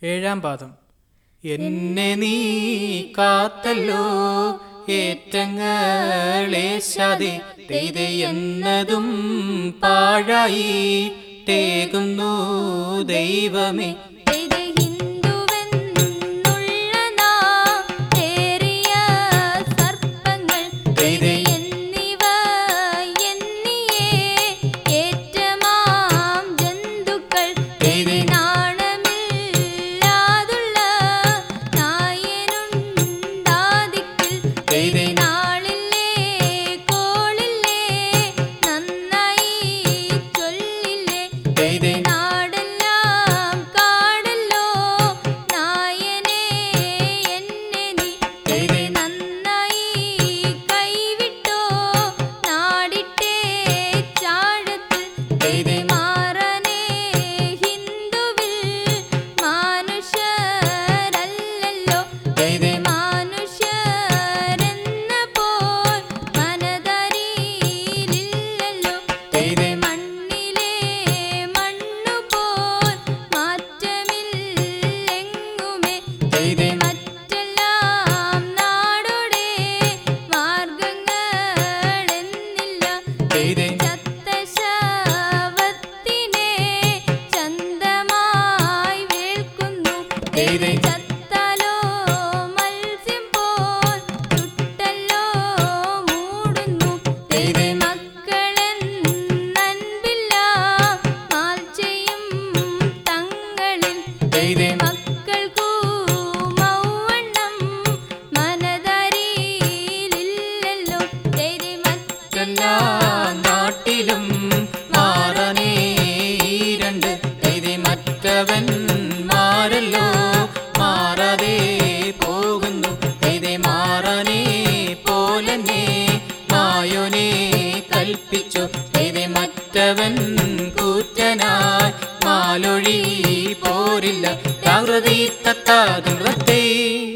ഏഴാം പാദം എന്നെ നീ കാത്തല്ലോ ഏറ്റങ്ങളേശാതെ പെയ്തെ എന്നതും പാഴായി തേകുന്നു ദൈവമേ ഇത് ഹിന്ദുവെന്നുള്ള നാം ഏറിയ സർപ്പങ്ങൾ പെയ്തെ എന്നിവ എന്നിയേ ഏറ്റമാം ജന്തുക്കൾ പെയ്തെ നാണമില്ലാതുള്ള നായനുണ്ടാദിക്കിൽ പെയ്തെ നാളില്ലേ കോളില്ലേ നന്നായി ചൊല്ലില്ലേ പെയ്തെ നാടെല്ലാം കാടല്ലോ നായനെ എന്നെ നീ പെയ്തെ നന്നായി കൈവിട്ടോ നാടിട്ടേ ചാഴത്തിൽ പെയ്തെ മാറനെ ഹിന്ദുവിൽ മാനുഷരല്ലല്ലോ പെയ്തെ മനുഷ്യരെന്ന പോൽ മനതരിയിലില്ലല്ലോ പെയ്തെ മണ്ണിലെ മണ്ണുപോൽ മാറ്റമില്ലെങ്ങുമേ പെയ്തെ മറ്റെല്ലാം നാടോടെ മാർഗങ്ങളെന്നില്ല പെയ്തെ ചത്ത ശവത്തിനെ ചന്തമായി വേൾക്കുന്നു പെയ്തെ ചത്താലോ മത്സ്യം പോൽ ചുട്ടല്ലോ മൂടുന്നു പെയ്തെ മക്കളെന്നൻപില്ല മാൽച്ചയും തങ്ങളിൽ പെയ്തെ മക്കൾക്കു മൗവണ്ണം മനതരിയിലില്ലല്ലോ ചെയ്തി എല്ലാ നാട്ടിലും മാറനേ രണ്ട് പെയ്തെ മറ്റവൻ മാറല്ലോ മാറാതെ പോകുന്നു പെയ്തെ മാറനേ പോലന്നെ മായോനെ കൽപ്പിച്ചു പെയ്തെ മറ്റവൻ കൂറ്റനായി മാലൊഴി പോരില്ല ജാഗ്രതി തത്താ